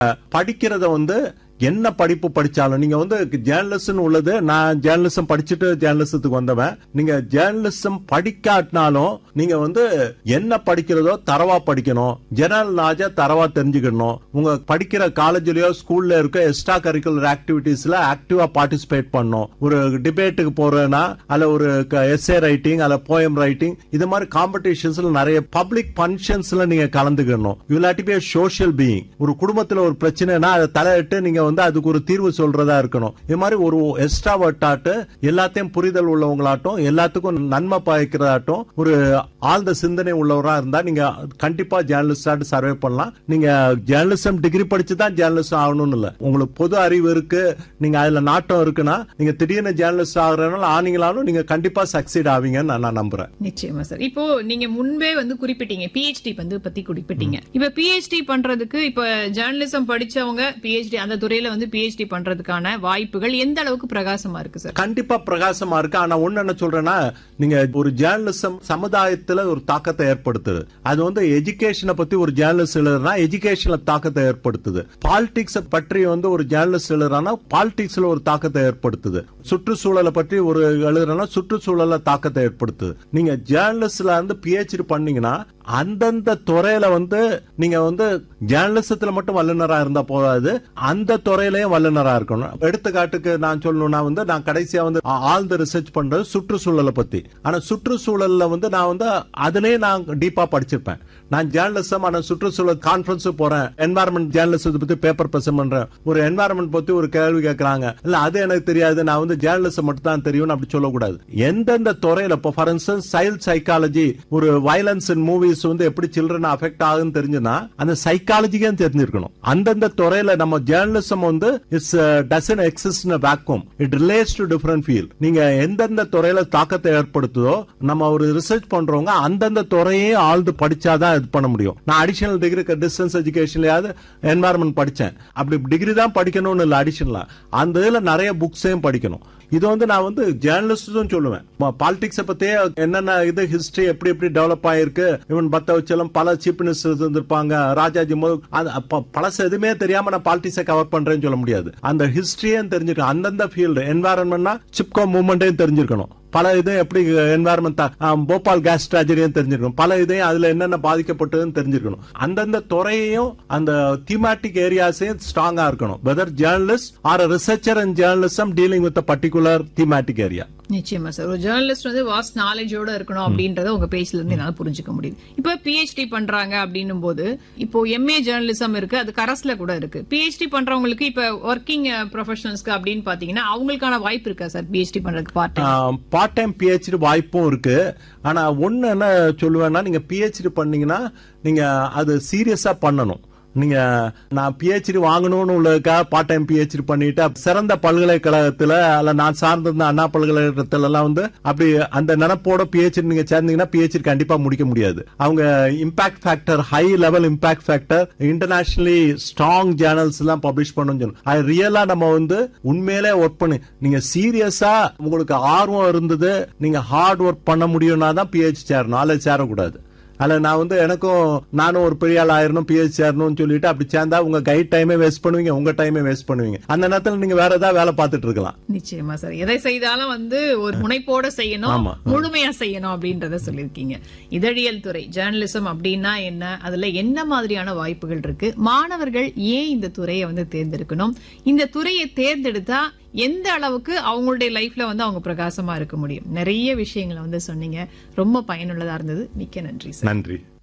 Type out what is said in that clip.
படிக்கிறத வந்து என்ன படிப்பு படிச்சாலும் நீங்க வந்து ஜேர்னலிசம் உள்ளது நான் ஜேர்னலிசம் படிச்சுட்டு ஜேர்னலிசத்துக்கு வந்தவன் நீங்க ஜேர்னலிசம் படிக்காட்டினாலும் நீங்க வந்து என்ன படிக்கிறதோ தரவா படிக்கணும் ஜெனரல் நாஜா தரவா தெரிஞ்சுக்கணும் உங்க படிக்கிற காலேஜ்லயோ ஸ்கூல்ல இருக்க எக்ஸ்ட்ரா கரிக்குலர் ஆக்டிவிட்டீஸ்ல ஆக்டிவா பார்ட்டிசிபேட் பண்ணணும் ஒரு டிபேட்டுக்கு போறேன்னா அல்ல ஒரு எஸ்ஏ ரைட்டிங் அல்ல போயம் ரைட்டிங் இது மாதிரி காம்படிஷன்ஸ்ல நிறைய பப்ளிக் ஃபங்க்ஷன்ஸ்ல நீங்க கலந்துக்கணும் இல்லாட்டி பி சோஷியல் பீயிங் ஒரு குடும்பத்துல ஒரு பிரச்சனைனா அதை தலையிட்டு நீங்க வந்து அதுக்கு ஒரு தீர்வு சொல்றதா இருக்கணும் இது மாதிரி ஒரு எக்ஸ்ட்ரா வட்டாட்டு எல்லாத்தையும் புரிதல் உள்ளவங்களாட்டும் எல்லாத்துக்கும் நன்மை பாய்க்கிறதாட்டும் ஒரு ஆழ்ந்த சிந்தனை உள்ளவரா இருந்தா நீங்க கண்டிப்பா ஜேர்னலிஸ்டாட்டு சர்வே பண்ணலாம் நீங்க ஜேர்னலிசம் டிகிரி படிச்சு தான் ஜேர்னலிஸ்ட் ஆகணும்னு இல்ல உங்களுக்கு பொது அறிவு இருக்கு நீங்க அதுல நாட்டம் இருக்குன்னா நீங்க திடீர்னு ஜேர்னலிஸ்ட் ஆகுறதுனால ஆனீங்களாலும் நீங்க கண்டிப்பா சக்சீட் ஆவீங்கன்னு நான் நம்புறேன் நிச்சயமா சார் இப்போ நீங்க முன்பே வந்து குறிப்பிட்டீங்க பிஹெச்டி வந்து பத்தி குறிப்பிட்டீங்க இப்ப பிஹெச்டி பண்றதுக்கு இப்ப ஜேர்னலிசம் படிச்சவங்க பிஹெச்டி அந்த துறையில வந்து பிஹெச்டி பண்றதுக்கான வாய்ப்புகள் எந்த அளவுக்கு பிரகாசமா இருக்கு சார் கண்டிப்பா பிரகாசமா இருக்கு ஆனா ஒண்ணு என்ன சொல்றேன்னா நீங்க ஒரு ஜேர்னலிசம் சமுதாயத்துல ஒரு தாக்கத்தை ஏற்படுத்துது அது வந்து எஜுகேஷனை பத்தி ஒரு ஜேர்னலிஸ்ட் எழுதுனா எஜுகேஷன்ல தாக்கத்தை ஏற்படுத்துது பாலிடிக்ஸ் பற்றி வந்து ஒரு ஜேர்னலிஸ்ட் எழுதுறானா பாலிடிக்ஸ்ல ஒரு தாக்கத்தை ஏற்படுத்துது சுற்றுச்சூழலை பற்றி ஒரு எழுதுறனா சுற்றுச்சூழல தாக்கத்தை ஏற்படுத்துது நீங்க ஜேர்னலிஸ்ட்ல இருந்து பிஹெச்டி பண்ணீங்கன்னா அந்தந்த துறையில வந்து நீங்க வந்து ஜேர்னலிசத்துல மட்டும் வல்லுநரா இருந்தா போதாது அந்த துறையிலயும் வல்லுநரா இருக்கணும் எடுத்துக்காட்டுக்கு நான் சொல்லணும்னா வந்து நான் கடைசியா வந்து ஆ- ஆழ்ந்த ரிசர்ச் பண்றது சுற்றுச்சூழலை பத்தி ஆனா சுற்றுச்சூழல்ல வந்து நான் வந்து அதுலயே நான் டீப்பா படிச்சிருப்பேன் நான் ஜேர்னலிசம் ஆனா சுற்றுச்சூழல் கான்பரன்ஸ் போறேன் என்வாரன்மெண்ட் ஜேர்னலிசத்தை பத்தி பேப்பர் பிரசன் பண்றேன் ஒரு என்வாரன்மெண்ட் பத்தி ஒரு கேள்வி கேட்கறாங்க இல்ல அது எனக்கு தெரியாது நான் வந்து ஜேர்னலிசம் மட்டும் தான் தெரியும்னு அப்படி சொல்லக்கூடாது எந்தெந்த துறையில இப்போ ஃபார் இன்ஸ்டன்ஸ் சைல்ட் சைக்காலஜி ஒரு வயலன்ஸ் இன் மூவிஸ் வந்து எப்படி சில்ட்ரன் அஃபெக்ட் ஆகுதுன்னு தெரிஞ்சுன்னா அந்த சைக்காலஜிக்கே தெரிஞ்சிருக்கணும் அந்தந்த துறையில நம்ம ஜேர்னலிசம் வந்து it's doesn't exist in vacuum it relates to different field நீங்க எந்தெந்த துறையில தாக்கத்தை ஏற்படுத்துதோ நம்ம ஒரு ரிசர்ச் பண்றவங்க அந்தந்த துறையே ஆழ்ந்து படிச்சாதான் இது பண்ண முடியும் நான் அடிஷனல் டிகிரி டிஸ்டன்ஸ் எஜுகேஷன்லயாவது என்வாரன்மெண்ட் படிச்சேன் அப்படி டிகிரி தான் படிக்கணும்னு இல்லை அடிஷனலா அந்த இதுல நிறைய புக்ஸையும் படிக்கணும் இது வந்து நான் வந்து ஜேர்னலிஸ்டும் சொல்லுவேன் பாலிடிக்ஸை பத்தியே என்னென்ன இது ஹிஸ்டரி எப்படி எப்படி டெவலப் ஆயிருக்கு இவன் பத்த வச்சலம் பல சீஃப் மினிஸ்டர்ஸ் இருந்திருப்பாங்க ராஜாஜி முதல் அது அப்ப பழசு எதுவுமே தெரியாம நான் பாலிடிக்ஸை கவர் பண்றேன்னு சொல்ல முடியாது அந்த ஹிஸ்டரியும் தெரிஞ்சிருக்கணும் அந்தந்த ஃபீல்டு என்வாரன்மெண்ட்னா சிப்கோ மூவ்மெண்ட்டையும் தெரிஞ்சிருக்கணும் பல இது எப்படி என்வாரன்மெண்ட் போபால் கேஸ் ட்ராஜடியும் தெரிஞ்சிருக்கணும் பல இதையும் அதுல என்னென்ன பாதிக்கப்பட்டதுன்னு தெரிஞ்சிருக்கணும் அந்தந்த துறையையும் அந்த தீமாட்டிக் ஏரியாஸையும் ஸ்ட்ராங்கா இருக்கணும் whether journalist or researcher and journalism dealing with particular thematic area நிச்சயமா சார் ஒரு ஜேர்னலிஸ்ட் வந்து வாஸ்ட் நாலேஜோட இருக்கணும் அப்படின்றத உங்க பேஜ்ல இருந்து என்னால புரிஞ்சுக்க முடியுது இப்ப பிஹெச்டி பண்றாங்க அப்படின்னும் போது இப்போ எம்ஏ ஜேர்னலிசம் இருக்கு அது கரஸ்ல கூட இருக்கு பிஹெச்டி பண்றவங்களுக்கு இப்ப ஒர்க்கிங் ப்ரொஃபஷனல்ஸ்க்கு அப்படின்னு பாத்தீங்கன்னா அவங்களுக்கான வாய்ப்பு இருக்கா சார் பிஹெச்டி பண்றதுக்கு part time part time PhD வாய்ப்பும் இருக்கு ஆனா ஒண்ணு என்ன சொல்லுவேன்னா நீங்க பிஹெச்டி பண்ணீங்கன்னா நீங்க அது சீரியஸா பண்ணணும் நீங்க நான் பிஹெச்டி வாங்கணும்னு உள்ளதுக்கா பார்ட் டைம் பிஹெச்டி பண்ணிட்டு அப்ப சிறந்த பல்கலைக்கழகத்துல அல்ல நான் சார்ந்திருந்த அண்ணா பல்கலைக்கழகத்துல எல்லாம் வந்து அப்படி அந்த நினைப்போட பிஹெச்டி நீங்க சேர்ந்தீங்கன்னா பிஹெச்டி கண்டிப்பா முடிக்க முடியாது அவங்க impact factor high level impact factor internationally strong journals எல்லாம் பப்ளிஷ் பண்ணணும்னு சொல்லணும் அது ரியலா நம்ம வந்து உண்மையிலே ஒர்க் பண்ணி நீங்க சீரியஸா உங்களுக்கு ஆர்வம் இருந்தது நீங்க ஹார்ட் ஒர்க் பண்ண முடியும்னா தான் பிஹெச் சேரணும் அல்லது சேரக்கூடாது அல்ல நான் வந்து எனக்கும் நானும் ஒரு பெரிய ஆள் ஆயிரணும் பிஹெச் சேரணும்னு சொல்லிட்டு அப்படி சேர்ந்தா உங்க கைட் டைமே வேஸ்ட் பண்ணுவீங்க உங்க டைமே வேஸ்ட் பண்ணுவீங்க அந்த நேரத்துல நீங்க வேற ஏதாவது வேலை பார்த்துட்டு இருக்கலாம் நிச்சயமா சார் எதை செய்தாலும் வந்து ஒரு முனைப்போட செய்யணும் ஆமா. முழுமையா செய்யணும் அப்படின்றத சொல்லியிருக்கீங்க இதழியல் துறை ஜேர்னலிசம் அப்படின்னா என்ன அதுல என்ன மாதிரியான வாய்ப்புகள் இருக்கு மாணவர்கள் ஏன் இந்த துறையை வந்து தேர்ந்தெடுக்கணும் இந்த துறையை தேர்ந்தெடுத்தா எந்த அளவுக்கு அவங்களுடைய லைஃப்ல வந்து அவங்க பிரகாசமா இருக்க முடியும் நிறைய விஷயங்களை வந்து சொன்னீங்க ரொம்ப பயனுள்ளதா இருந்தது மிக்க நன்றி சார் நன்றி